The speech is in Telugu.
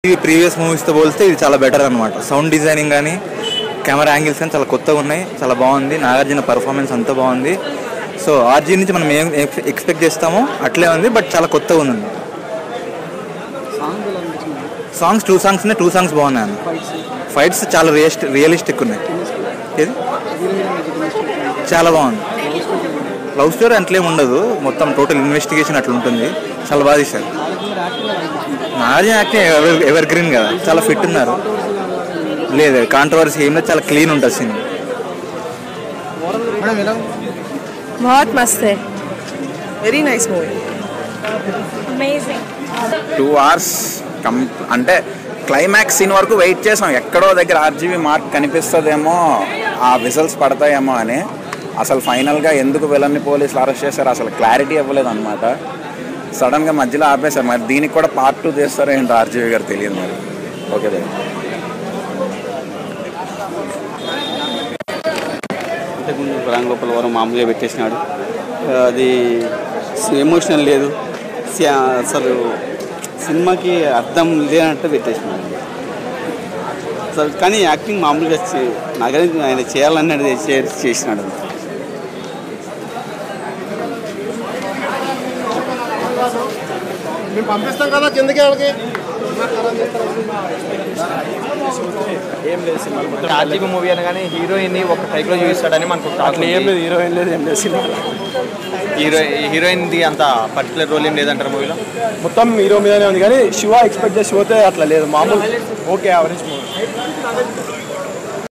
ఇది ప్రీవియస్ మూవీస్తో పోలిస్తే ఇది చాలా బెటర్ అనమాట సౌండ్ డిజైనింగ్ కానీ కెమెరా యాంగిల్స్ కానీ చాలా కొత్తగా ఉన్నాయి చాలా బాగుంది నాగార్జున పర్ఫార్మెన్స్ అంతా బాగుంది సో ఆర్జీ నుంచి మనం ఏం ఎక్స్పెక్ట్ చేస్తామో అట్లే ఉంది బట్ చాలా కొత్తగా ఉంది సాంగ్ ఎలా అనిపించింది సాంగ్స్ టూ సాంగ్స్ ఉన్నాయి టూ సాంగ్స్ బాగున్నాయి అన్న ఫైట్స్ ఫైట్స్ చాలా రియలిస్ట్ రియలిస్టిక్ ఉన్నాయి ఇది చాలా బాగుంది లవ్ స్టోరీ అట్లేం ఉండదు మొత్తం టోటల్ ఇన్వెస్టిగేషన్ అట్లా ఉంటుంది చాలా బాగా తీశారు Nagarjuna acting ever evergreen కదా చాలా ఫిట్ ఉన్నారు లేదు కాంట్రవర్సీ ఏం లేదు చాలా క్లీన్ ఉంటుంది సినిమా మేడం ఎలా बहुत मस्त है very nice movie amazing two hours come అంటే క్లైమాక్స్ సీన్ వరకు వెయిట్ చేసాం ఎక్కడో దగ్గర ఆర్జీబీ మార్క్ కనిపిస్తుందేమో ఆ విజల్స్ పడతాయేమో అని అసలు ఫైనల్గా ఎందుకు విలన్ని పోలీసులు అరెస్ట్ చేశారు అసలు క్లారిటీ ఇవ్వలేదు అనమాట సడన్గా మధ్యలో ఆపేశారు మరి దీనికి కూడా పార్ట్ టూ చేస్తారో ఏంటో ఆర్జీబీ గారు తెలియదు మరి ఓకే దేవ్. ఇంతకుముందు రామ్ గోపాల్ వరం మామూలుగా పెట్టేసినాడు అది ఎమోషనల్ లేదు సి- అసలు సినిమాకి అర్థం లేనట్టు పెట్టేసినాడు అసలు కానీ యాక్టింగ్ మామూలుగా చే- నగరం ఆయన చేయాలన్నది చే- చేసినాడు మేము పంపిస్తాం కదా కిందకి వాళ్ళకి ఆర్జీబీ మూవీ అనగానే హీరోయిన్ ని ఒక టైప్ లో చూపిస్తాడని మనకు అట్లా ఏం లేదు హీరోయిన్ లేదు ఏం లేదు సినిమా హీరో హీరోయిన్ ది అంత పర్టికులర్ రోల్ ఏం లేదంటారు మూవీలో మొత్తం హీరో మీదనే ఉంది కానీ శివ ఎక్స్పెక్ట్ చేసి పోతే అట్లా లేదు మామూలు ఓకే యావరేజ్ మూవీ